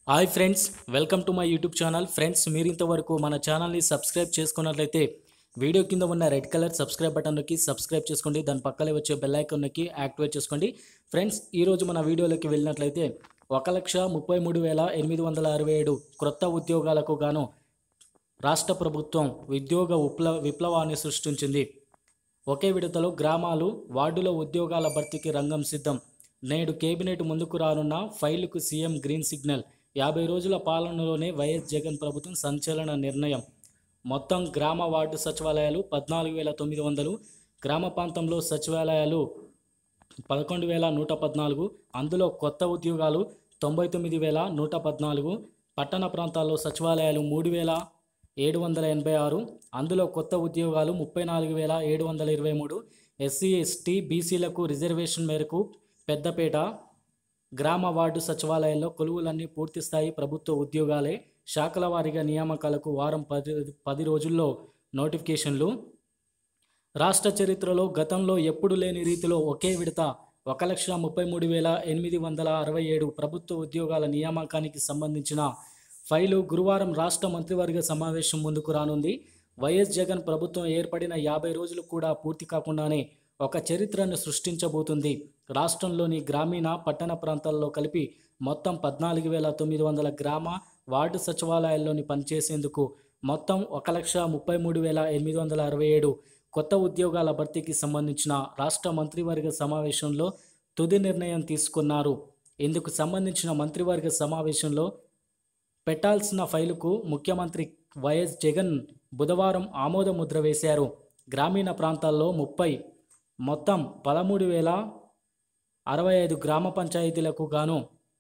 hi friends welcome to my YouTube channel friends మీరు ఇంతవరకు మన ఛానల్ని సబ్స్క్రైబ్ చేసుకున్నట్లయితే వీడియో కింద ఉన్న రెడ్ కలర్ సబ్స్క్రైబ్ బటన్ నొక్కి సబ్స్క్రైబ్ చేసుకోండి దాని పక్కనే వచ్చే బెల్ ఐకాన్ నొక్కి యాక్టివేట్ చేసుకోండి ఫ్రెండ్స్ ఈరోజు మన వీడియోలోకి వెళ్ళినట్లయితే ఒక లక్ష ముప్పై మూడు వేల ఎనిమిది వందల అరవై ఏడు క్రొత్త ఉద్యోగాలకు గాను రాష్ట్ర ప్రభుత్వం ఉద్యోగ విప్ల విప్లవాన్ని సృష్టించింది ఒకే విడతలో గ్రామాలు వార్డుల ఉద్యోగాల భర్తీకి రంగం సిద్ధం నేడు కేబినెట్ ముందుకు రానున్న ఫైలుకు సీఎం గ్రీన్ సిగ్నల్ యాభై రోజుల పాలనలోనే వైఎస్ జగన్ ప్రభుత్వం సంచలన నిర్ణయం మొత్తం గ్రామ వార్డు సచివాలయాలు పద్నాలుగు వేల తొమ్మిది వందలు గ్రామ ప్రాంతంలో సచివాలయాలు పదకొండు వేల నూట పద్నాలుగు అందులో కొత్త ఉద్యోగాలు తొంభై తొమ్మిది వేల నూట పద్నాలుగు పట్టణ ప్రాంతాల్లో సచివాలయాలు మూడు వేల ఏడు వందల ఎనభై ఆరు అందులో కొత్త ఉద్యోగాలు ముప్పై నాలుగు వేల ఏడు వందల ఇరవై మూడు ఎస్సీ ఎస్టీ బీసీలకు రిజర్వేషన్ మేరకు పెద్దపేట గ్రామ వార్డు సచివాలయాల్లో కొలువులన్నీ పూర్తి స్థాయి ప్రభుత్వ ఉద్యోగాలే శాఖల వారీగా నియామకాలకు వారం పది పది రోజుల్లో నోటిఫికేషన్లు రాష్ట్ర చరిత్రలో గతంలో ఎప్పుడు లేని రీతిలో ఒకే విడత ఒక లక్ష ముప్పై మూడు వేల ఎనిమిది వందల అరవై ఏడు ప్రభుత్వ ఉద్యోగాల నియామకానికి సంబంధించిన ఫైలు గురువారం రాష్ట్ర మంత్రివర్గ సమావేశం ముందుకు రానుంది వైఎస్ జగన్ ప్రభుత్వం ఏర్పడిన యాభై రోజులు కూడా పూర్తి కాకుండానే ఒక చరిత్రను సృష్టించబోతుంది రాష్ట్రంలోని గ్రామీణ పట్టణ ప్రాంతాల్లో కలిపి మొత్తం పద్నాలుగు వేల తొమ్మిది వందల గ్రామ వార్డు సచివాలయాల్లోని పనిచేసేందుకు మొత్తం ఒక లక్ష ముప్పై మూడు వేల ఎనిమిది వందల అరవై ఏడు కొత్త ఉద్యోగాల భర్తీకి సంబంధించిన రాష్ట్ర మంత్రివర్గ సమావేశంలో తుది నిర్ణయం తీసుకున్నారు ఇందుకు సంబంధించిన మంత్రివర్గ సమావేశంలో పెట్టాల్సిన ఫైలుకు ముఖ్యమంత్రి వైఎస్ జగన్ బుధవారం ఆమోద ముద్ర వేశారు గ్రామీణ ప్రాంతాల్లో ముప్పై మొత్తం పదమూడు వేల అరవై ఐదు గ్రామ పంచాయతీలకు గాను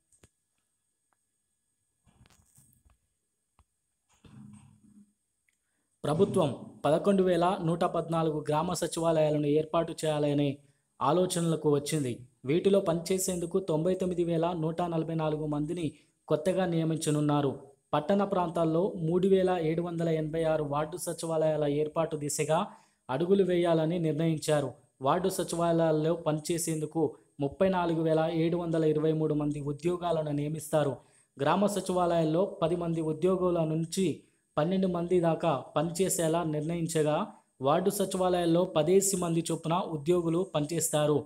ప్రభుత్వం పదకొండు వేల నూట పద్నాలుగు గ్రామ సచివాలయాలను ఏర్పాటు చేయాలనే ఆలోచనలకు వచ్చింది వీటిలో పనిచేసేందుకు తొంభై తొమ్మిది వేల నూట నలభై నాలుగు మందిని కొత్తగా నియమించనున్నారు పట్టణ ప్రాంతాల్లో మూడు వేల ఏడు వందల ఎనభై ఆరు వార్డు సచివాలయాల ఏర్పాటు దిశగా అడుగులు వేయాలని నిర్ణయించారు వార్డు సచివాలయాల్లో పనిచేసేందుకు ముప్పై నాలుగు వేల ఏడు వందల ఇరవై మూడు మంది ఉద్యోగాలను నియమిస్తారు గ్రామ సచివాలయాల్లో పది మంది ఉద్యోగుల నుంచి పన్నెండు మంది దాకా పనిచేసేలా నిర్ణయించగా వార్డు సచివాలయాల్లో పదేసి మంది చొప్పున ఉద్యోగులు పనిచేస్తారు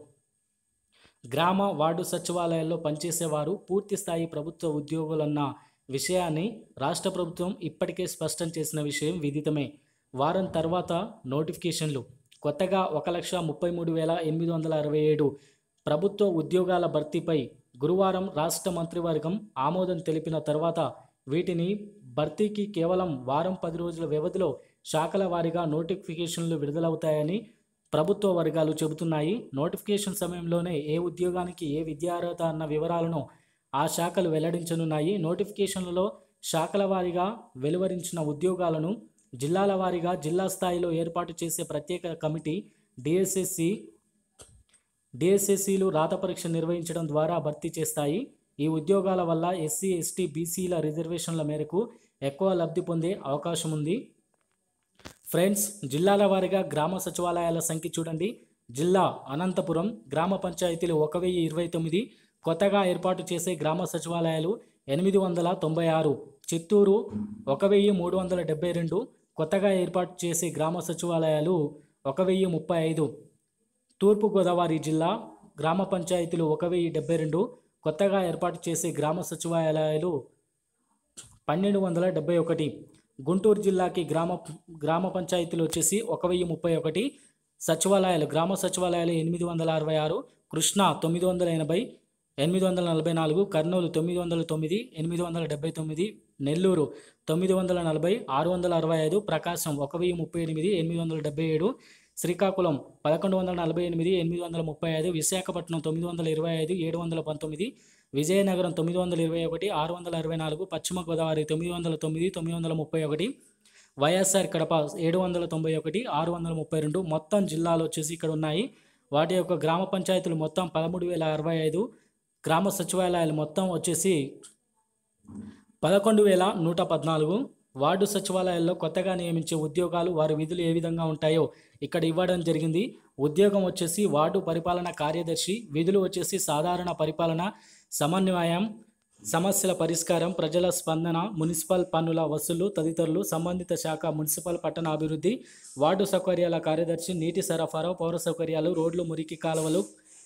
గ్రామ వార్డు సచివాలయాల్లో పనిచేసేవారు పూర్తి స్థాయి ప్రభుత్వ ఉద్యోగులన్న విషయాన్ని రాష్ట్ర ప్రభుత్వం ఇప్పటికే స్పష్టం చేసిన విషయం విదితమే వారం తర్వాత నోటిఫికేషన్లు కొత్తగా ఒక లక్ష ముప్పై మూడు వేల ఎనిమిది వందల అరవై ఏడు ప్రభుత్వ ఉద్యోగాల భర్తీపై గురువారం రాష్ట్ర మంత్రివర్గం ఆమోదం తెలిపిన తర్వాత వీటిని భర్తీకి కేవలం వారం పది రోజుల వ్యవధిలో శాఖల వారీగా నోటిఫికేషన్లు విడుదలవుతాయని ప్రభుత్వ వర్గాలు చెబుతున్నాయి నోటిఫికేషన్ సమయంలోనే ఏ ఉద్యోగానికి ఏ విద్యార్హత అన్న వివరాలను ఆ శాఖలు వెల్లడించనున్నాయి నోటిఫికేషన్లలో శాఖల వారీగా వెలువరించిన ఉద్యోగాలను జిల్లాల వారీగా జిల్లా స్థాయిలో ఏర్పాటు చేసే ప్రత్యేక కమిటీ డిఎస్ఎస్సి డిఎస్ఎస్సీలు రాత పరీక్ష నిర్వహించడం ద్వారా భర్తీ చేస్తాయి ఈ ఉద్యోగాల వల్ల ఎస్సీ ఎస్టీ బీసీల రిజర్వేషన్ల మేరకు ఎక్కువ లబ్ధి పొందే అవకాశం ఉంది ఫ్రెండ్స్ జిల్లాల వారీగా గ్రామ సచివాలయాల సంఖ్య చూడండి జిల్లా అనంతపురం గ్రామ పంచాయతీలు ఒక వెయ్యి ఇరవై తొమ్మిది కొత్తగా ఏర్పాటు చేసే గ్రామ సచివాలయాలు ఎనిమిది వందల తొంభై ఆరు చిత్తూరు ఒక వెయ్యి మూడు వందల డెబ్బై రెండు కొత్తగా ఏర్పాటు చేసే గ్రామ సచివాలయాలు ఒక వెయ్యి ముప్పై ఐదు తూర్పుగోదావరి జిల్లా గ్రామ పంచాయతీలు ఒక వెయ్యి డెబ్బై రెండు కొత్తగా ఏర్పాటు చేసే గ్రామ సచివాలయాలు పన్నెండు వందల డెబ్బై ఒకటి గుంటూరు జిల్లాకి గ్రామ గ్రామ పంచాయతీలు వచ్చేసి ఒక వెయ్యి ముప్పై ఒకటి సచివాలయాలు గ్రామ సచివాలయాలు ఎనిమిది వందల అరవై ఆరు కృష్ణా తొమ్మిది వందల ఎనభై ఎనిమిది వందల నలభై నాలుగు కర్నూలు తొమ్మిది వందల తొమ్మిది ఎనిమిది వందల డెబ్బై తొమ్మిది నెల్లూరు తొమ్మిది వందల నలభై ఆరు వందల అరవై ఐదు ప్రకాశం ఒక వెయ్యి ముప్పై ఎనిమిది ఎనిమిది వందల డెబ్బై ఏడు శ్రీకాకుళం పదకొండు వందల నలభై ఎనిమిది ఎనిమిది వందల ముప్పై ఐదు విశాఖపట్నం తొమ్మిది వందల ఇరవై ఐదు ఏడు వందల పంతొమ్మిది విజయనగరం తొమ్మిది వందల ఇరవై ఒకటి ఆరు వందల అరవై నాలుగు పశ్చిమ గోదావరి తొమ్మిది వందల తొమ్మిది తొమ్మిది వందల ముప్పై ఒకటి వైఎస్ఆర్ కడప ఏడు వందల తొంభై ఒకటి ఆరు వందల ముప్పై రెండు మొత్తం జిల్లాలు వచ్చేసి ఇక్కడ ఉన్నాయి వాటి యొక్క గ్రామ పంచాయతీలు మొత్తం పదమూడు వేల అరవై ఐదు గ్రామ సచివాలయాలు మొత్తం వచ్చేసి పదకొండు వేల నూట పద్నాలుగు వార్డు సచివాలయాల్లో కొత్తగా నియమించే ఉద్యోగాలు వారి విధులు ఏ విధంగా ఉంటాయో ఇక్కడ ఇవ్వడం జరిగింది ఉద్యోగం వచ్చేసి వార్డు పరిపాలన కార్యదర్శి విధులు వచ్చేసి సాధారణ పరిపాలన సమన్వయం సమస్యల పరిష్కారం ప్రజల స్పందన మున్సిపల్ పన్నుల వసూలు తదితరులు సంబంధిత శాఖ మున్సిపల్ పట్టణ అభివృద్ధి వార్డు సౌకర్యాల కార్యదర్శి నీటి సరఫరా పౌర సౌకర్యాలు రోడ్లు మురికి కాలువలు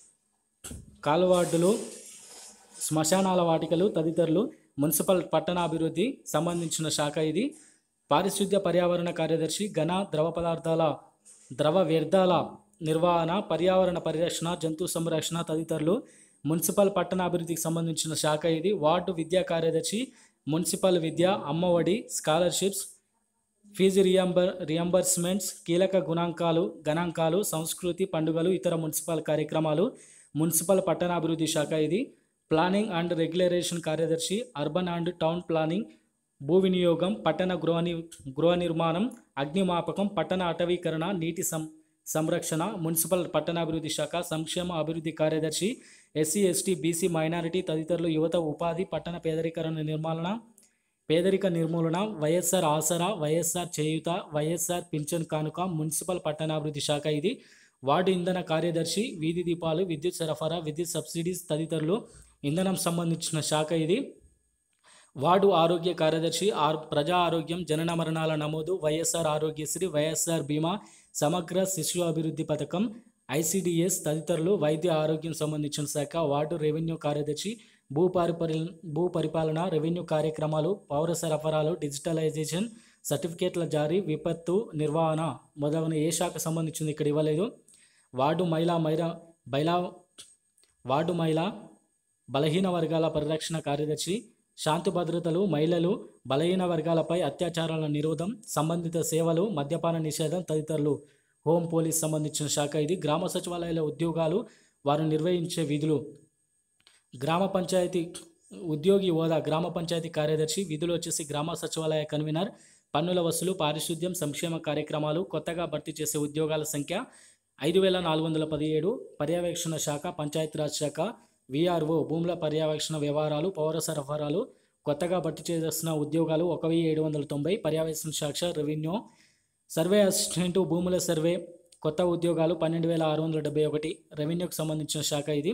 కాలువార్డులు శ్మశానాల వాటికలు తదితరులు మున్సిపల్ పట్టణాభివృద్ధి సంబంధించిన శాఖ ఇది పారిశుద్ధ్య పర్యావరణ కార్యదర్శి ఘన ద్రవ పదార్థాల ద్రవ వ్యర్థాల నిర్వహణ పర్యావరణ పరిరక్షణ జంతు సంరక్షణ తదితరులు మున్సిపల్ పట్టణాభివృద్ధికి సంబంధించిన శాఖ ఇది వార్డు విద్యా కార్యదర్శి మున్సిపల్ విద్య అమ్మఒడి స్కాలర్షిప్స్ ఫీజు రియంబర్ రియంబర్స్మెంట్స్ కీలక గుణాంకాలు గణాంకాలు సంస్కృతి పండుగలు ఇతర మున్సిపల్ కార్యక్రమాలు మున్సిపల్ పట్టణాభివృద్ధి శాఖ ఇది ప్లానింగ్ అండ్ రెగ్యులరేషన్ కార్యదర్శి అర్బన్ అండ్ టౌన్ ప్లానింగ్ భూ వినియోగం పట్టణ గృహ ని- గృహ నిర్మాణం అగ్నిమాపకం పట్టణ అటవీకరణ నీటి సం సంరక్షణ మున్సిపల్ పట్టణాభివృద్ధి శాఖ సంక్షేమ అభివృద్ధి కార్యదర్శి ఎస్సీ ఎస్టీ బీసీ మైనారిటీ తదితరులు యువత ఉపాధి పట్టణ పేదరికరణ నిర్మూలన పేదరిక నిర్మూలన YSR Aasara YSR Cheyutha YSR పింఛన్ కానుక మున్సిపల్ పట్టణాభివృద్ధి శాఖ ఇది వార్డు ఇంధన కార్యదర్శి వీధి దీపాలు విద్యుత్ సరఫరా విద్యుత్ సబ్సిడీస్ తదితరులు ఇంధనం సంబంధించిన శాఖ ఇది వార్డు ఆరోగ్య కార్యదర్శి ఆర్ ప్రజా ఆరోగ్యం జనన మరణాల నమోదు వైఎస్ఆర్ ఆరోగ్యశ్రీ వైఎస్ఆర్ బీమా సమగ్ర శిశు అభివృద్ధి పథకం ఐసిడిఎస్ తదితరులు వైద్య ఆరోగ్యం సంబంధించిన శాఖ వార్డు రెవెన్యూ కార్యదర్శి భూ పరిపరి భూ పరిపాలన రెవెన్యూ కార్యక్రమాలు పౌర సరఫరాలు డిజిటలైజేషన్ సర్టిఫికేట్ల జారీ విపత్తు నిర్వహణ మొదలైన ఏ శాఖ సంబంధించింది ఇక్కడ ఇవ్వలేదు వార్డు మహిళా మహిళా బైలా వార్డు మహిళా బలహీన వర్గాల పరిరక్షణ కార్యదర్శి శాంతి భద్రతలు మహిళలు బలహీన వర్గాలపై అత్యాచారాల నిరోధం సంబంధిత సేవలు మద్యపాన నిషేధం తదితరులు హోం పోలీస్ సంబంధించిన శాఖ ఇది గ్రామ సచివాలయాల ఉద్యోగాలు వారు నిర్వహించే విధులు గ్రామ పంచాయతీ ఉద్యోగి హోదా గ్రామ పంచాయతీ కార్యదర్శి విధులు వచ్చేసి గ్రామ సచివాలయ కన్వీనర్ పన్నుల వసూలు పారిశుద్ధ్యం సంక్షేమ కార్యక్రమాలు కొత్తగా భర్తీ చేసే ఉద్యోగాల సంఖ్య ఐదు వేల నాలుగు వందల పదిహేడు పర్యవేక్షణ శాఖ పంచాయతీరాజ్ శాఖ విఆర్ఓ భూముల పర్యవేక్షణ వ్యవహారాలు పౌర సరఫరాలు కొత్తగా భర్తీ చేసిన ఉద్యోగాలు ఒక వెయ్యి ఏడు వందల తొంభై పర్యవేక్షణ శాఖ రెవెన్యూ సర్వే అసిస్టెంట్ భూముల సర్వే కొత్త ఉద్యోగాలు పన్నెండు వేల ఆరు వందల డెబ్బై ఒకటి రెవెన్యూకి సంబంధించిన శాఖ ఇది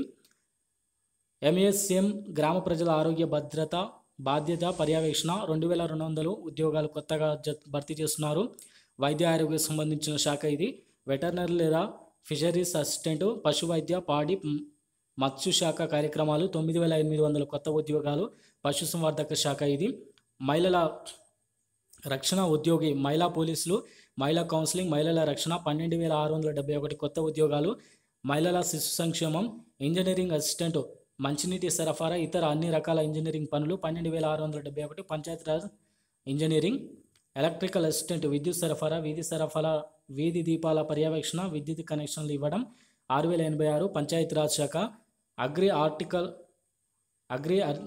ఎంఎస్ఎం గ్రామ ప్రజల ఆరోగ్య భద్రత బాధ్యత పర్యవేక్షణ రెండు వేల రెండు వందలు ఉద్యోగాలు కొత్తగా జ భర్తీ చేస్తున్నారు వైద్య ఆరోగ్యం సంబంధించిన శాఖ ఇది వెటర్నరీ లేదా ఫిషరీస్ అసిస్టెంట్ పశు వైద్య పాడి మ్, మత్స్య శాఖ కార్యక్రమాలు తొమ్మిది వేల ఎనిమిది వందల కొత్త ఉద్యోగాలు పశుసంవర్ధక శాఖ ఇది మహిళల రక్షణ ఉద్యోగి మహిళా పోలీసులు మహిళా కౌన్సిలింగ్ మహిళల రక్షణ పన్నెండు వేల ఆరు వందల డెబ్బై ఒకటి కొత్త ఉద్యోగాలు మహిళల శిశు సంక్షేమం ఇంజనీరింగ్ అసిస్టెంట్ మంచినీటి సరఫరా ఇతర అన్ని రకాల ఇంజనీరింగ్ పనులు పన్నెండు వేల ఆరు వందల డెబ్బై ఒకటి పంచాయతీరాజ్ ఇంజనీరింగ్ ఎలక్ట్రికల్ అసిస్టెంట్ విద్యుత్ సరఫరా వీధి సరఫరా వీధి దీపాల పర్యవేక్షణ విద్యుత్ కనెక్షన్లు ఇవ్వడం ఆరు వేల ఎనభై ఆరు పంచాయతీరాజ్ శాఖ అగ్రి ఆర్టికల్ అగ్రి అర్-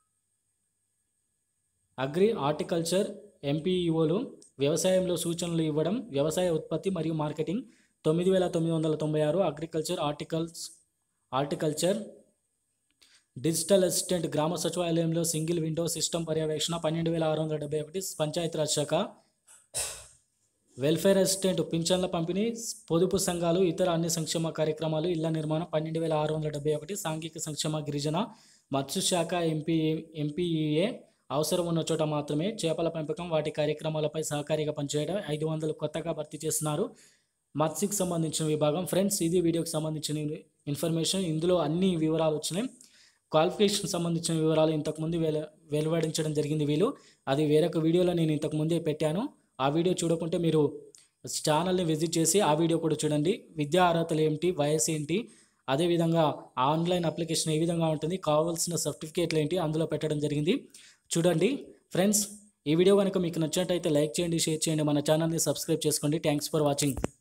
అగ్రి హార్టికల్చర్ ఎంపీఈఓలు వ్యవసాయంలో సూచనలు ఇవ్వడం వ్యవసాయ ఉత్పత్తి మరియు మార్కెటింగ్ తొమ్మిది వేల తొమ్మిది వందల తొంభై ఆరు agriculture articles horticulture digital assistant గ్రామ సచివాలయంలో సింగిల్ విండో సిస్టమ్ పర్యవేక్షణ పన్నెండు వేల ఆరు వందల డెబ్బై ఒకటి పంచాయతీరాజ్ శాఖ వెల్ఫేర్ అసిస్టెంట్ పింఛన్ల పంపిణీ పొదుపు సంఘాలు ఇతర అన్ని సంక్షేమ కార్యక్రమాలు ఇళ్ల నిర్మాణం పన్నెండు వేల ఆరు వందల డెబ్బై ఒకటి సాంఘిక సంక్షేమ గిరిజన మత్స్య శాఖ ఎంపీ ఎంపీఈఏ అవసరం ఉన్న చోట మాత్రమే చేపల పెంపకం వాటి కార్యక్రమాలపై సహకారిగా పనిచేయడం ఐదు వందలు కొత్తగా భర్తీ చేస్తున్నారు మత్స్యకు సంబంధించిన విభాగం ఫ్రెండ్స్ ఇది వీడియోకి సంబంధించిన ఇన్ఫర్మేషన్ ఇందులో అన్ని వివరాలు వచ్చినాయి క్వాలిఫికేషన్ సంబంధించిన వివరాలు ఇంతకుముందు వెల వెలువడించడం జరిగింది వీళ్ళు అది వేరొక వీడియోలో నేను ఇంతకుముందే పెట్టాను ఆ వీడియో చూడకుంటే మీరు ఛానల్ని విజిట్ చేసి ఆ వీడియో కూడా చూడండి విద్యా అర్హతలు ఏమిటి వయసు ఏంటి అదేవిధంగా ఆన్లైన్ అప్లికేషన్ ఏ విధంగా ఉంటుంది కావాల్సిన సర్టిఫికేట్లు ఏంటి అందులో పెట్టడం జరిగింది చూడండి ఫ్రెండ్స్ ఈ వీడియో కనుక మీకు నచ్చినట్టయితే లైక్ చేయండి షేర్ చేయండి మన ఛానల్ని సబ్స్క్రైబ్ చేసుకోండి థ్యాంక్స్ ఫర్ వాచింగ్